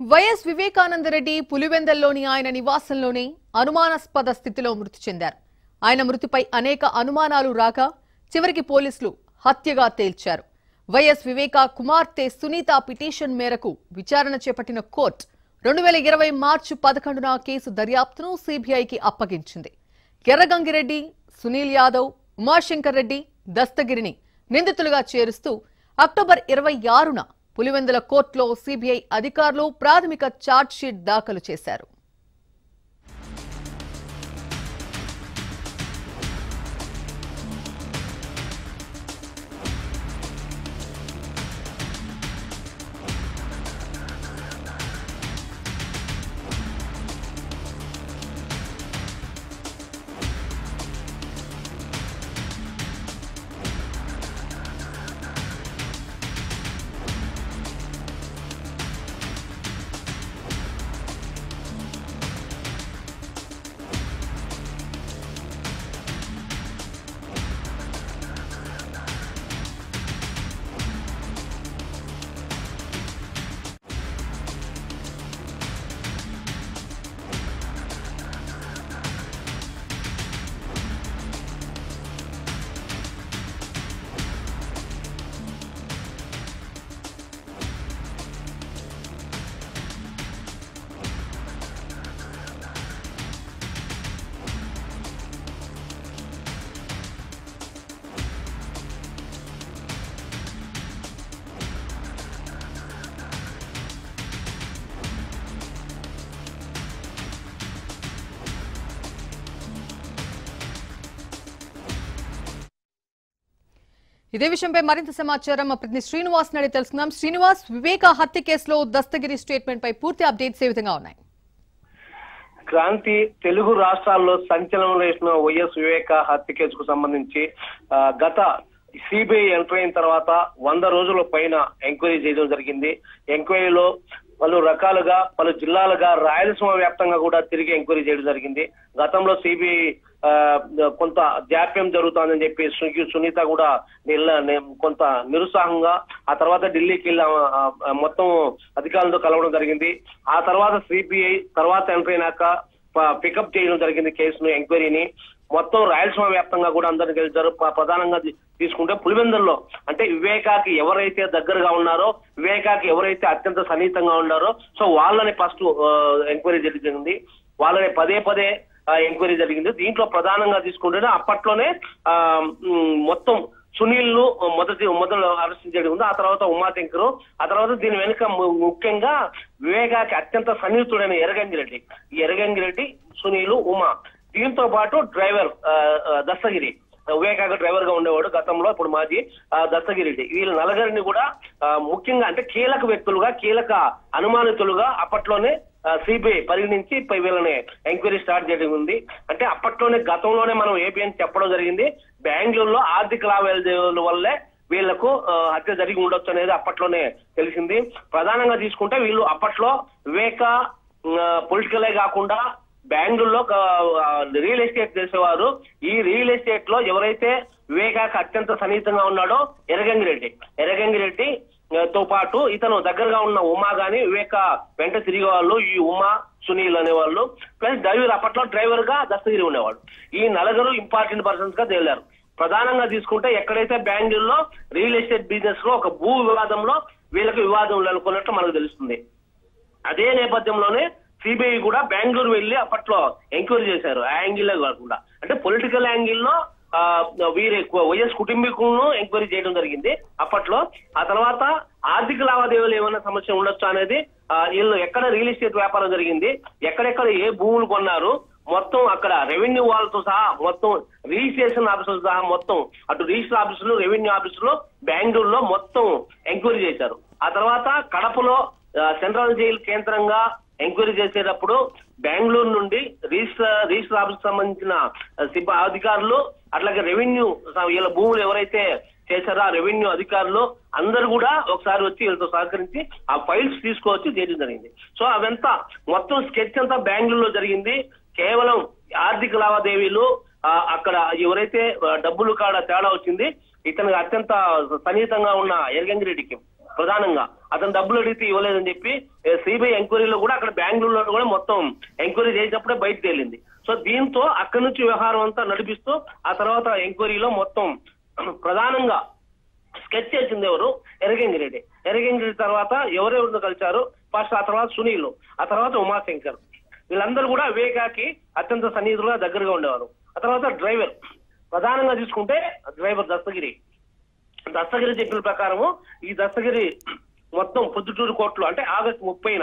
YS Vivekananda Reddy పులివెందల్లోని ఆయన నివాసంలోనే అనుమానాస్పద స్థితిలో మృతి చెందారు ఆయన మృతిపై అనేక అనుమానాలు రాగా చివరికి పోలీసులు హత్యగా తేల్చారు వైఎస్ వివేక కుమార్తె సునీత పిటిషన్ మేరకు విచారణ చేపట్టిన కోర్టు రెండు వేల ఇరవై మార్చి పదకొండున కేసు దర్యాప్తును సిబిఐకి అప్పగించింది ఎర్రగంగిరెడ్డి సునీల్ యాదవ్ ఉమాశంకర్ రెడ్డి దస్తగిరిని నిందితులుగా చేరుస్తూ అక్టోబర్ ఇరవై ఆరున పులివెందుల కోర్టులో సిబిఐ అధికారులు ప్రాథమిక ఛార్జ్షీట్ దాఖలు చేశారు ఇదే విషయంపై మరింత సమాచారం మా ప్రతినిధి శ్రీనివాస్ నడి తెలుసుకుందాం శ్రీనివాస్ వివేక హత్య కేసులో దస్తగిరి స్టేట్మెంట్ పై పూర్తి అప్డేట్స్ ఏ విధంగా ఉన్నాయి క్రాంతి తెలుగు రాష్ట్రాల్లో సంచలనం వేసిన వైఎస్ వివేక హత్య కేసుకు సంబంధించి ఆ, గత సిబిఐ ఎంటర్ అయిన తర్వాత వంద రోజుల పైన ఎంక్వైరీ చేయడం జరిగింది ఎంక్వైరీలో పలు రకాలుగా పలు జిల్లాలుగా రాయలసీమ వ్యాప్తంగా కూడా తిరిగి ఎంక్వైరీ చేయడం జరిగింది గతంలో సిబిఐ కొంత జాప్యం జరుగుతోందని చెప్పి సు- సునీత కూడా నిల్ల- ని- కొంత నిరుత్సాహంగా ఆ తర్వాత ఢిల్లీకి వెళ్ళి ఆ, ఆ, మొత్తం అధికారులతో కలవడం జరిగింది ఆ తర్వాత సిబిఐ తర్వాత ఎంటర్ అయినాక పికప్ చేయడం జరిగింది కేసును ఎంక్వైరీని మొత్తం రాయలసీమ వ్యాప్తంగా కూడా అందరిని గెలిచారు ప్ర- ప్రధానంగా తీ- తీసుకుంటే పులివెందుల్లో అంటే వివేకాకి ఎవరైతే దగ్గరగా ఉన్నారో వివేకాకి ఎవరైతే అత్యంత సన్నిహితంగా ఉన్నారో సో వాళ్ళని ఫస్ట్ ఎంక్వైరీ జరిగింది వాళ్ళని పదే పదే ఎంక్వైరీ జరిగింది దీంట్లో ప్రధానంగా తీసుకుంటే అప్పట్లోనే ఆ, మ్, మొత్తం సునీల్ ను మొదటి మొదలు అరెస్ట్ చేయడం ఉంది ఆ తర్వాత ఉమాశంకర్ ఆ తర్వాత దీని వెనుక ము- ముఖ్యంగా వివేకాకి అత్యంత సన్నిహితుడైన ఎరగంగిరెడ్డి ఈ ఎరగంగిరెడ్డి సునీల్ ఉమా దీంతో పాటు డ్రైవర్ ఆ, ఆ, దస్తగిరి వివేకాక డ్రైవర్ గా ఉండేవాడు గతంలో ఇప్పుడు మాజీ ఆ, దస్తగిరెడ్డి వీళ్ళ నలుగురిని కూడా ఆ, ముఖ్యంగా అంటే కీలక వ్యక్తులుగా కీలక అనుమానితులుగా అప్పట్లోనే సిబిఐ పరిగణించి పై వీళ్ళని ఎంక్వైరీ స్టార్ట్ చేయడం ఉంది అంటే అప్పట్లోనే గతంలోనే మనం ఏబిఎన్ చెప్పడం జరిగింది బెంగళూరులో ఆర్థిక లావాదేవీల వల్లే వీళ్లకు ఆ, హత్య జరిగి ఉండొచ్చు అనేది అప్పట్లోనే తెలిసింది ప్రధానంగా తీసుకుంటే వీళ్ళు అప్పట్లో వివేక పొలిటికలే కాకుండా బెంగళూరులో ఆ, రియల్ ఎస్టేట్ చేసేవారు ఈ రియల్ ఎస్టేట్ లో ఎవరైతే వివేకాకి అత్యంత సన్నిహితంగా ఉన్నాడో ఎరగంగిరెడ్డి ఎరగంగిరెడ్డి ఆ, తో పాటు ఇతను దగ్గరగా ఉన్న ఉమా గాని వివేక వెంట తిరిగే వాళ్ళు ఈ ఉమా సునీల్ అనేవాళ్ళు ప్లస్ డ్రైవర్ అప్పట్లో డ్రైవర్ గా దస్తగిరి ఉండేవాడు ఈ నలుగురు ఇంపార్టెంట్ పర్సన్స్ గా తేలారు ప్రధానంగా తీసుకుంటే ఎక్కడైతే బెంగళూరులో రియల్ ఎస్టేట్ బిజినెస్ లో ఒక భూ వివాదంలో వీళ్ళకి వివాదం అనుకున్నట్టు మనకు తెలుస్తుంది అదే నేపథ్యంలోనే సిబిఐ కూడా బెంగళూరు వెళ్లి అప్పట్లో ఎంక్వైరీ చేశారు ఆ యాంగిల్ కాకుండా అంటే పొలిటికల్ యాంగిల్లో ఆ, వీరి వైఎస్ కుటుంబీకులను ఎంక్వైరీ చేయడం జరిగింది అప్పట్లో ఆ తర్వాత ఆర్థిక లావాదేవీలు ఏమైనా సమస్య ఉండొచ్చు అనేది ఆ, వీళ్ళు ఎక్కడ రియల్ ఎస్టేట్ వ్యాపారం జరిగింది ఎక్కడెక్కడ ఏ భూములు కొన్నారు మొత్తం అక్కడ రెవెన్యూ వాళ్ళతో సహా మొత్తం రిజిస్ట్రేషన్ ఆఫీసులు సహా మొత్తం అటు రిజిస్టర్ ఆఫీసులు రెవెన్యూ ఆఫీసులు బెంగళూరులో మొత్తం ఎంక్వైరీ చేశారు ఆ తర్వాత కడపలో ఆ, సెంట్రల్ జైలు కేంద్రంగా ఎంక్వైరీ చేసేటప్పుడు బెంగళూరు నుండి రిజిస్టర్ రిజిస్టర్ ఆఫీస్ సంబంధించిన ఆ, సిబ్బ అధికారులు అట్లాగే రెవెన్యూ స- వీళ్ళ భూములు ఎవరైతే చేశారో ఆ రెవెన్యూ అధికారులు అందరు కూడా ఒకసారి వచ్చి వీళ్ళతో సహకరించి ఆ ఫైల్స్ తీసుకొచ్చి చేయడం జరిగింది సో అదంతా మొత్తం స్కెచ్ అంతా బెంగళూరులో జరిగింది కేవలం ఆర్థిక లావాదేవీలు ఆ, అక్కడ ఎవరైతే ఆ, డబ్బులు కాడ తేడా వచ్చింది ఇతనికి అత్యంత సన్నిహితంగా ఉన్న ఎరగంగిరెడ్డికి ప్రధానంగా అతను డబ్బులు అడిగితే ఇవ్వలేదని చెప్పి సిబిఐ ఎంక్వైరీలో కూడా అక్కడ బెంగళూరులో కూడా మొత్తం ఎంక్వైరీ చేసినప్పుడే బయట తేలింది సో దీంతో అక్కడి నుంచి వ్యవహారం అంతా నడిపిస్తూ ఆ తర్వాత ఎంక్వైరీలో మొత్తం ప్రధానంగా స్కెచ్ చేసింది ఎవరు ఎరగంగిరెడ్డి ఎరగంగిరెడ్డి తర్వాత ఎవరెవరితో కలిశారు ఫస్ట్ ఆ తర్వాత సునీల్ ఆ తర్వాత ఉమాశంకర్ వీళ్ళందరూ కూడా వివేకాకి అత్యంత సన్నిహితులుగా దగ్గరగా ఉండేవారు ఆ తర్వాత డ్రైవర్ ప్రధానంగా తీసుకుంటే డ్రైవర్ దస్తగిరి దస్తగిరి చెప్పిన ప్రకారము ఈ దస్తగిరి మొత్తం పొద్దుటూరు కోర్టులో అంటే ఆగస్ట్ ముప్పైన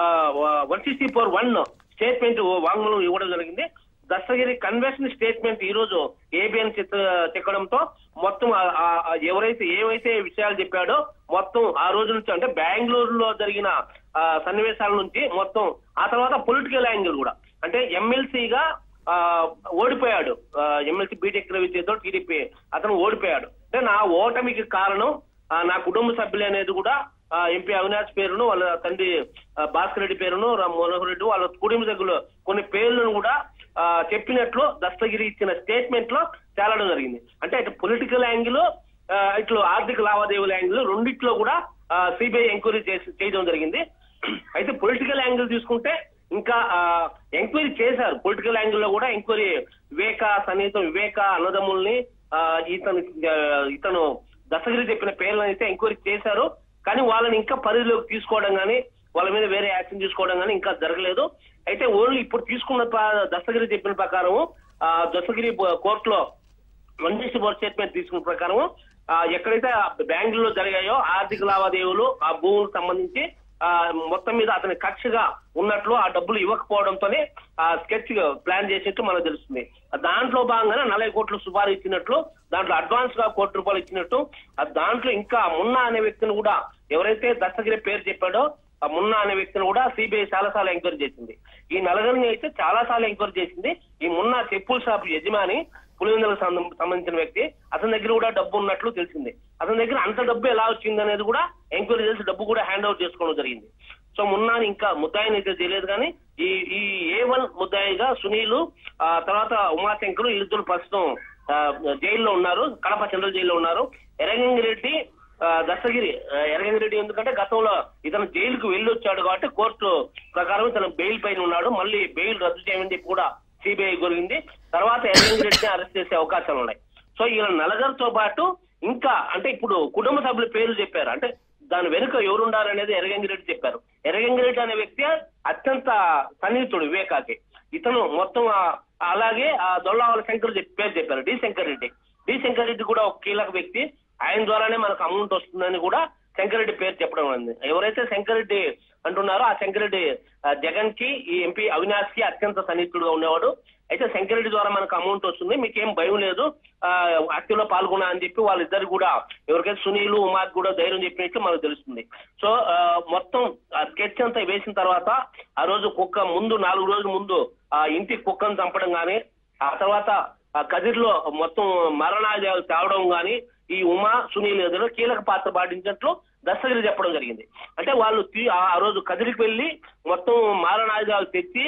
one sixty four one statement వాంగ్మూలం ఇవ్వడం జరిగింది దస్తగిరి కన్వెన్షన్ స్టేట్మెంట్ ఈ రోజు ఏబిఎన్ చెక్కడంతో మొత్తం ఆ- ఆ- ఆ ఎవరైతే ఏవైతే విషయాలు చెప్పాడో మొత్తం ఆ రోజు నుంచి అంటే బెంగళూరులో జరిగిన ఆ, సన్నివేశాల నుంచి మొత్తం ఆ తర్వాత పొలిటికల్ యాంగిల్ కూడా అంటే ఎమ్మెల్సీగా ఆ, ఓడిపోయాడు ఎమ్మెల్సీ బీటెక్ రవి చేతో టీడీపీ అతను ఓడిపోయాడు అంటే నా ఓటమికి కారణం ఆ, నా కుటుంబ సభ్యులు అనేది కూడా ఆ, ఎంపీ అవినాష్ పేరును వాళ్ళ తండ్రి ఆ, భాస్కర్ రెడ్డి పేరును రా- మనోహర్ రెడ్డి వాళ్ళ కుటుంబ సభ్యులు కొన్ని పేర్లను కూడా ఆ, చెప్పినట్లు దస్తగిరి ఇచ్చిన స్టేట్మెంట్ లో తేలడం జరిగింది అంటే ఇటు పొలిటికల్ యాంగిల్ ఇట్లు ఆర్థిక లావాదేవీల యాంగిల్ రెండిట్లో కూడా సిబిఐ ఎంక్వైరీ చేసి చేయడం జరిగింది అయితే పొలిటికల్ యాంగిల్ తీసుకుంటే ఇంకా ఎంక్వైరీ చేశారు పొలిటికల్ యాంగిల్ లో కూడా ఎంక్వైరీ వివేక సన్నిహితం వివేక అన్నదమ్ముల్ని ఆ, ఇతను ఆ, ఇతను దశగిరి చెప్పిన పేర్లను అయితే ఎంక్వైరీ చేశారు కానీ వాళ్ళని ఇంకా పరిధిలోకి తీసుకోవడం కానీ వాళ్ళ మీద వేరే యాక్షన్ తీసుకోవడం కానీ ఇంకా జరగలేదు అయితే ఓన్లీ ఇప్పుడు తీసుకున్న ప్ర- దస్తగిరి చెప్పిన ప్రకారం ఆ, దస్తగిరి కోర్టులో వన్ సిక్స్టీ ఫోర్ స్టేట్మెంట్ తీసుకున్న ప్రకారం ఆ, ఎక్కడైతే బ్యాంకుల్లో జరిగాయో ఆర్థిక లావాదేవీలు ఆ భూములకు సంబంధించి ఆ, మొత్తం మీద అతని కక్షగా ఉన్నట్లు ఆ డబ్బులు ఇవ్వకపోవడంతోనే ఆ స్కెచ్ ప్లాన్ చేసినట్టు మనకు తెలుస్తుంది దాంట్లో భాగంగానే నలభై కోట్లు సుమారు ఇచ్చినట్లు దాంట్లో అడ్వాన్స్ గా కోటి రూపాయలు ఇచ్చినట్టు ఆ దాంట్లో ఇంకా మున్నా అనే వ్యక్తిని కూడా ఎవరైతే దస్తగిరి పేరు చెప్పాడో ఆ మున్నా అనే వ్యక్తిని కూడా సిబిఐ చాలా సార్లు ఎంక్వైరీ చేసింది ఈ నలుగురిని అయితే చాలా సార్లు ఎంక్వైరీ చేసింది ఈ మున్నా చెప్పుల షాప్ యజమాని పులివెందులకు సంబంధం- సంబంధించిన వ్యక్తి అతని దగ్గర కూడా డబ్బు ఉన్నట్లు తెలిసింది అతని దగ్గర అంత డబ్బు ఎలా వచ్చింది అనేది కూడా ఎంక్వైరీ చేసి డబ్బు కూడా హ్యాండ్ ఓవర్ చేసుకోవడం జరిగింది సో మున్నాని ఇంకా ముద్దాయిని అయితే తెలియదు కానీ ఈ ఈ ఏ వన్ ముద్దాయిగా సునీలు ఆ తర్వాత ఉమాశంకర్ ఇద్దరు ప్రస్తుతం ఆ, జైల్లో ఉన్నారు కడప సెంట్రల్ జైల్లో ఉన్నారు ఎరగంగిరెడ్డి ఆ, దస్తగిరి ఆ, ఎరగంగిరెడ్డి ఎందుకంటే గతంలో ఇతను జైలుకు వెళ్ళి వచ్చాడు కాబట్టి కోర్టు ప్రకారం ఇతను బెయిల్ పైన ఉన్నాడు మళ్ళీ బెయిల్ రద్దు చేయమని చెప్పి కూడా సిబిఐ గురింది తర్వాత ఎరగంగిరెడ్డిని అరెస్ట్ చేసే అవకాశాలు ఉన్నాయి సో ఈయన నలగర్తో పాటు ఇంకా అంటే ఇప్పుడు కుటుంబ సభ్యుల పేర్లు చెప్పారు అంటే దాని వెనుక ఎవరున్నారు అనేది ఎరగంగిరెడ్డి చెప్పారు ఎరగంగిరెడ్డి అనే వ్యక్తి అత్యంత సన్నిహితుడు వివేకాకి ఇతను మొత్తం ఆ- అలాగే ఆ దొల్లావల శంకర్ చెప్పి పేరు చెప్పారు డి శంకర్ రెడ్డి డి శంకర్ రెడ్డి కూడా ఒక కీలక వ్యక్తి ఆయన ద్వారానే మనకు అమౌంట్ వస్తుందని కూడా శంకరెడ్డి పేరు చెప్పడం ఉంది ఎవరైతే శంకరెడ్డి అంటున్నారో ఆ శంకరెడ్డి ఆ, జగన్ కి ఈ ఎంపీ అవినాష్ కి అత్యంత సన్నిహితుడుగా ఉండేవాడు అయితే శంకరెడ్డి ద్వారా మనకు అమౌంట్ వస్తుంది మీకేం భయం లేదు ఆ యాక్టివ్ లో పాల్గొన్నా అని చెప్పి వాళ్ళిద్దరు కూడా ఎవరికైతే సునీలు ఉమాక్ కూడా ధైర్యం చెప్పినట్లు మనకు తెలుస్తుంది సో ఆ, మొత్తం స్కెచ్ అంతా వేసిన తర్వాత ఆ రోజు కుక్క ముందు నాలుగు రోజుల ముందు ఆ ఇంటి కుక్కను చంపడం గానీ ఆ తర్వాత ఆ కదిర్లో మొత్తం మరణాలు తేవడం గాని ఈ ఉమా సునీల్ ఎదురు కీలక పాత్ర పాటించినట్లు దస్తగిరి చెప్పడం జరిగింది అంటే వాళ్ళు తీ- ఆ రోజు కదిరికి వెళ్ళి మొత్తం మారణాయుధాలు తెచ్చి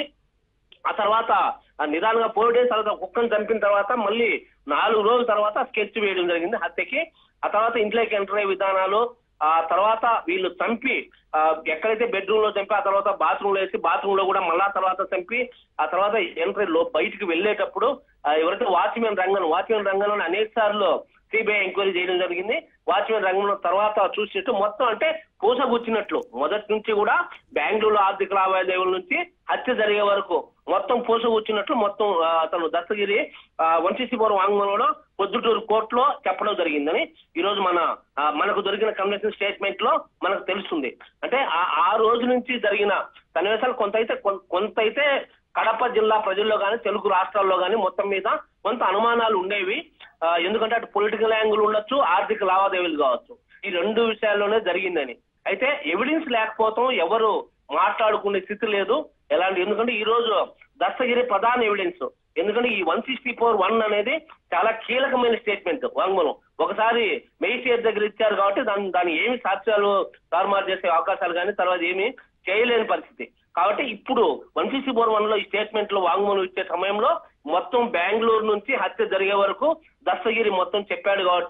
ఆ తర్వాత ఆ నిదానంగా ఫోర్ డేస్ తర్వాత కుక్కను చంపిన తర్వాత మళ్ళీ నాలుగు రోజుల తర్వాత స్కెచ్ వేయడం జరిగింది హత్యకి ఆ తర్వాత ఇంట్లోకి ఎంటర్ అయ్యే విధానాలు ఆ తర్వాత వీళ్ళు చంపి ఆ, ఎక్కడైతే బెడ్రూమ్ లో చంపి ఆ తర్వాత బాత్రూమ్ లో వేసి బాత్రూమ్ లో కూడా మళ్ళా తర్వాత చంపి ఆ తర్వాత ఎంట్రీ లో బయటికి వెళ్ళేటప్పుడు ఆ, ఎవరైతే వాచ్మెన్ రంగన్ వాచ్మెన్ రంగంలో అనేక సార్లు సిబిఐ ఎంక్వైరీ చేయడం జరిగింది వాచ్మెన్ రంగంలో తర్వాత చూసినట్టు మొత్తం అంటే పూసగుచ్చినట్లు మొదటి నుంచి కూడా బెంగళూరు ఆర్థిక లావాదేవీల నుంచి హత్య జరిగే వరకు మొత్తం పూసగుచ్చినట్లు మొత్తం ఆ, అతను దత్తగిరి వంశీపురం వాంగ్మూలంలో పొద్దుటూరు కోర్టులో చెప్పడం జరిగిందని ఈ రోజు మన ఆ, మనకు దొరికిన కన్వెన్షన్ స్టేట్మెంట్ లో మనకు తెలుస్తుంది అంటే ఆ ఆ రోజు నుంచి జరిగిన సన్నివేశాలు కొంత అయితే కొంత అయితే కడప జిల్లా ప్రజల్లో కానీ తెలుగు రాష్ట్రాల్లో కానీ మొత్తం మీద కొంత అనుమానాలు ఉండేవి ఆ, ఎందుకంటే అటు పొలిటికల్ యాంగిల్ ఉండొచ్చు ఆర్థిక లావాదేవీలు కావచ్చు ఈ రెండు విషయాల్లోనే జరిగిందని అయితే ఎవిడెన్స్ లేకపోవటం ఎవరు మాట్లాడుకునే స్థితి లేదు ఎలాంటి ఎందుకంటే ఈ రోజు దస్తగిరి ప్రధాన ఎవిడెన్స్ ఎందుకంటే ఈ వన్ సిక్స్టీ ఫోర్ వన్ అనేది చాలా కీలకమైన స్టేట్మెంట్ వాంగ్మూలం ఒకసారి మెజిస్ట్రేట్ దగ్గర ఇచ్చారు కాబట్టి దాని దాని ఏమి సాక్ష్యాలు తారుమారు చేసే అవకాశాలు కానీ తర్వాత ఏమి చేయలేని పరిస్థితి కాబట్టి ఇప్పుడు వన్ సిక్స్టీ ఫోర్ వన్ లో ఈ స్టేట్మెంట్ లో వాంగ్మూలం ఇచ్చే సమయంలో మొత్తం బెంగళూరు నుంచి హత్య జరిగే వరకు దస్తగిరి మొత్తం చెప్పాడు కాబట్టి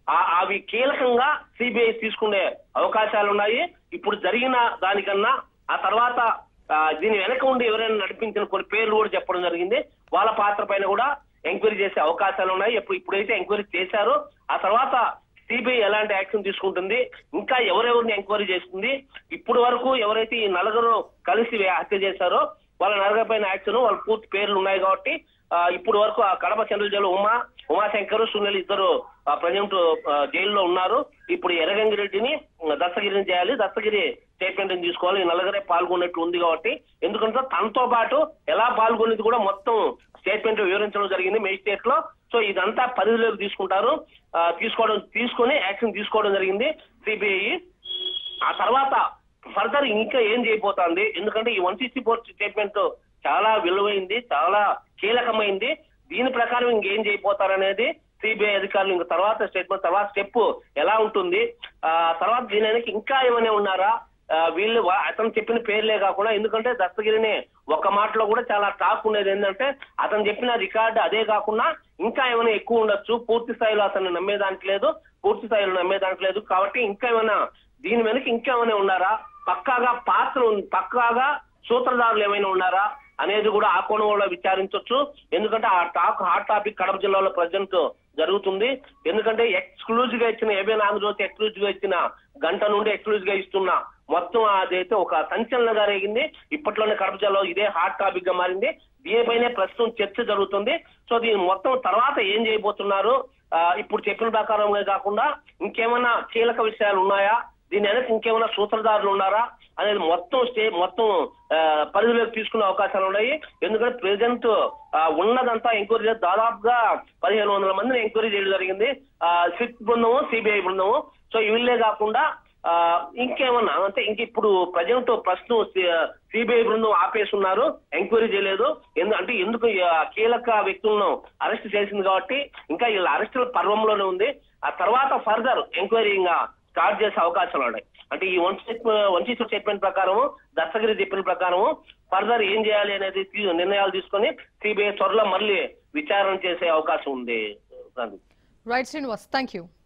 ఆ- అవి కీలకంగా సిబిఐ తీసుకునే అవకాశాలు ఉన్నాయి ఇప్పుడు జరిగిన దానికన్నా ఆ తర్వాత ఆ, దీని వెనక ఉండి ఎవరైనా నడిపించిన కొన్ని పేర్లు కూడా చెప్పడం జరిగింది వాళ్ళ పాత్ర పైన కూడా ఎంక్వైరీ చేసే అవకాశాలు ఉన్నాయి ఇప్పుడు ఇప్పుడైతే ఎంక్వైరీ చేశారో ఆ తర్వాత సిబిఐ ఎలాంటి యాక్షన్ తీసుకుంటుంది ఇంకా ఎవరెవరిని ఎంక్వైరీ చేస్తుంది ఇప్పుడు వరకు ఎవరైతే ఈ నలుగురు కలిసి హత్య చేశారో వాళ్ళ నలుగురు పైన యాక్షన్ వాళ్ళ పూర్తి పేర్లు ఉన్నాయి కాబట్టి ఆ, ఇప్పుడు వరకు ఆ కడప సెంట్రల్ జైలు ఉమా ఉమాశంకర్ సునీల్ ఇద్దరు ప్రజెంట్ జైల్లో ఉన్నారు ఇప్పుడు ఎర్రగంగి రెడ్డిని దత్తగిరిని చేయాలి దత్తగిరి స్టేట్మెంట్ తీసుకోవాలి ఈ నలుగురే పాల్గొన్నట్టు ఉంది కాబట్టి ఎందుకంటే తనతో పాటు ఎలా పాల్గొనేది కూడా మొత్తం స్టేట్మెంట్ వివరించడం జరిగింది మేజిస్ట్రేట్ లో సో ఇదంతా పరిధిలోకి తీసుకుంటారు ఆ, తీసుకోవడం తీసుకొని యాక్షన్ తీసుకోవడం జరిగింది సిబిఐ ఆ తర్వాత ఫర్దర్ ఇంకా ఏం చేయబోతోంది ఎందుకంటే ఈ వన్ సిక్స్టీ ఫోర్ స్టేట్మెంట్ చాలా విలువైంది చాలా కీలకమైంది దీని ప్రకారం ఇంకేం చేయబోతారనేది సిబిఐ అధికారులు ఇంక తర్వాత స్టేట్మెంట్ తర్వాత స్టెప్ ఎలా ఉంటుంది ఆ తర్వాత దీని వెనక ఇంకా ఏమైనా ఉన్నారా ఆ, వీళ్ళు వా- అతను చెప్పిన పేర్లే కాకుండా ఎందుకంటే దస్తగిరిని ఒక మాటలో కూడా చాలా టాక్ ఉండేది ఏంటంటే అతను చెప్పిన రికార్డు అదే కాకుండా ఇంకా ఏమైనా ఎక్కువ ఉండొచ్చు పూర్తి స్థాయిలో అతను నమ్మేదానికి లేదు పూర్తి స్థాయిలో నమ్మేదానికి లేదు కాబట్టి ఇంకా ఏమైనా దీని వెనక ఇంకేమైనా ఉన్నారా పక్కాగా పాత్ర ఉన్- పక్కాగా సూత్రధారులు ఏమైనా ఉన్నారా అనేది కూడా ఆ కోణంలో విచారించవచ్చు ఎందుకంటే ఆ టాక్ హాట్ టాపిక్ కడప జిల్లాలో ప్రజెంట్ జరుగుతుంది ఎందుకంటే ఎక్స్క్లూజివ్ గా ఇచ్చిన ఏబిఎన్ ఆంధ్రజ్యోతి ఎక్స్క్లూజివ్ గా ఇచ్చిన గంట నుండి ఎక్స్క్లూజివ్ గా ఇస్తున్న మొత్తం అదైతే ఒక సంచలనంగా రేగింది ఇప్పట్లోనే కడప జిల్లాలో ఇదే హాట్ టాపిక్ గా మారింది దీనిపైనే ప్రస్తుతం చర్చ జరుగుతుంది సో దీని మొత్తం తర్వాత ఏం చేయబోతున్నారు ఆ, ఇప్పుడు చెప్పిన ప్రకారంగా కాకుండా ఇంకేమైనా కీలక విషయాలు ఉన్నాయా దీని వెనక ఇంకేమైనా సూత్రధారులు ఉన్నారా అనేది మొత్తం స్టే మొత్తం ఆ, పరిధిలోకి తీసుకునే అవకాశాలు ఉన్నాయి ఎందుకంటే ప్రెసెంట్ ఉన్నదంతా ఎంక్వైరీ చేసి దాదాపుగా పదిహేను వందల మందిని ఎంక్వైరీ చేయడం జరిగింది సిట్ బృందము సిబిఐ బృందము సో వీళ్ళే కాకుండా ఆ, ఇంకేమన్నా అంటే ఇంక ఇప్పుడు ప్రజెంట్ ప్రస్తుతం సిబిఐ బృందం ఆపేస్తున్నారు ఎంక్వైరీ చేయలేదు ఎందు అంటే ఎందుకు ఈ, ఆ, కీలక వ్యక్తులను అరెస్ట్ చేసింది కాబట్టి ఇంకా వీళ్ళ అరెస్టుల పర్వంలోనే ఉంది ఆ తర్వాత ఫర్దర్ ఎంక్వైరీ ఇంకా స్టార్ట్ చేసే అవకాశాలు ఉన్నాయి అంటే ఈ వన్ వన్ స్టేట్మెంట్ ప్రకారం దత్తగిరి చెప్పిన ప్రకారం ఫర్దర్ ఏం చేయాలి అనేది తీ- నిర్ణయాలు తీసుకొని సిబిఐ త్వరలో మళ్ళీ విచారణ చేసే అవకాశం ఉంది Gandhi right Srinivas thank you